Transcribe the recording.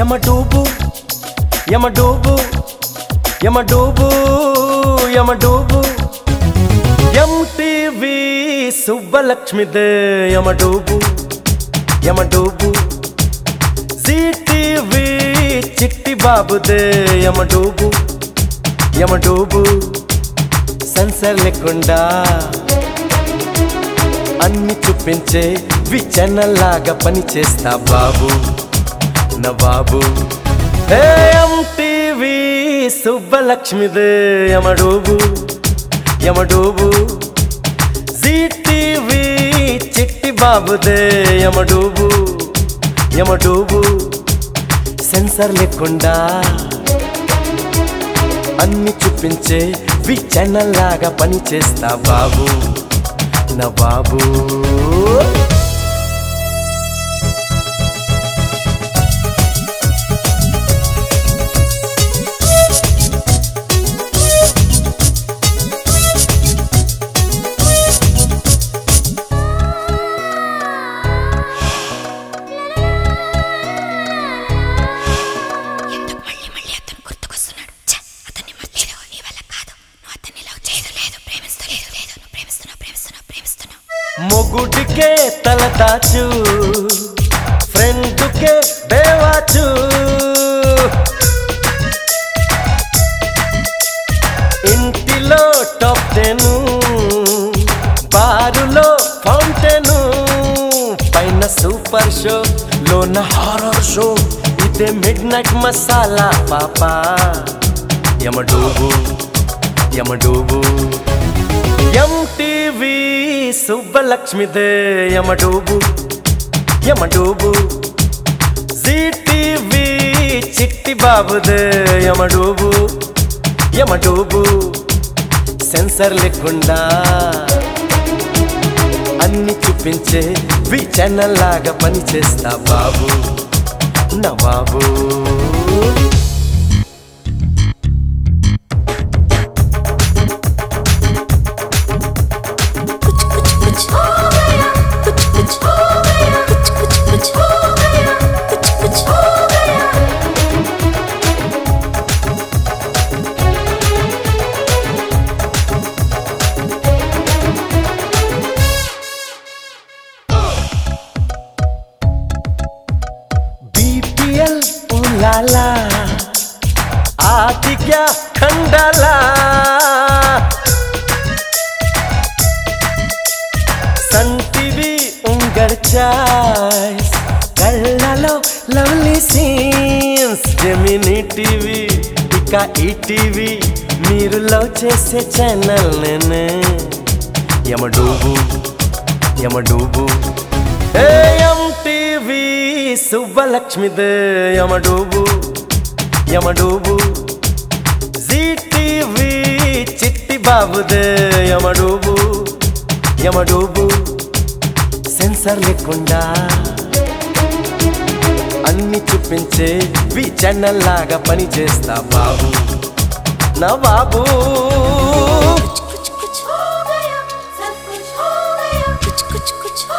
యమడూబు యమడూబు యమడూబు యమడూబు MTV సుబ్బలక్ష్మిదే యమడూబు యమడూబు Zee TV చిట్టి బాబుదే యమడూబు యమడూబు sensor లేకుండా అన్ని చూపించే విచనల్లాగా పని చేస్తా బాబు నా బాబు ఎంటీవీ సుబ్బలక్ష్మిదే యమడూబు యమడూబు జీటీవీ చిట్టి బాబుదే యమడూబు యమడూబు సెన్సర్ లేకుండా అన్ని చూపించే వి ఛానల్ లాగా పని చేస్తా బాబు నా బాబు ఎందుకు మళ్ళీ మళ్ళీ అతను గుర్తుకొస్తున్నాడు ఛ, అతన్ని మర్చిపో నీ వల్ల కాదు నువ్వు అతన్ని లవ్ చేయదు లేదు ప్రేమిస్తూ లేదు లేదు నువ్వు ప్రేమిస్తున్నావు ప్రేమిస్తున్నావు ప్రేమిస్తున్నావు మొగుడికే తల దాచు ఫ్రెండ్కే బేవాచు ఇంటిలో టాప్ టెను బారులో ఫౌంటెను పైన సూపర్ షో లోన హారర్ షో ఇదే మిడ్ నైట్ మసాలా పాపా యమడూబు యమడూబు ఎంటీవీ సుబ్బలక్ష్మిదే యమడూబు యమడూబు జీటీవీ చిట్టి బాబుదే యమడూబు యమడూబు సెన్సర్ లేకుండా అన్ని చూపించే వి ఛానల్ లాగా పని చేస్తా బాబు నా బాబు कुछ कुछ कुछ हो गया कुछ कुछ हो गया कुछ कुछ कुछ हो गया कुछ कुछ हो गया बीपीएल उलाला आदित्य खंडाला సన్ టీవీ ఉంగర్ చాయ్స్ కళ్ళలో లవ్లీ సీన్స్ జెమిని టీవీ ఇక ఈ టీవీ మీరు లవ్ చేసే ఛానల్ నేనే యమడూబు యమడూబు ఏం టీవీ సుబ్బలక్ష్మిదే యమడూబు యమడూబు జీటీవీ చిట్టి బాబుదే యమడూబు యమడూబు సెన్సర్ లేకుండా అన్ని చూపించే వి ఛానల్ లాగా పని చేస్తా బాబు నా బాబు कुछ कुछ हो गया सब कुछ हो गया कुछ कुछ कुछ हो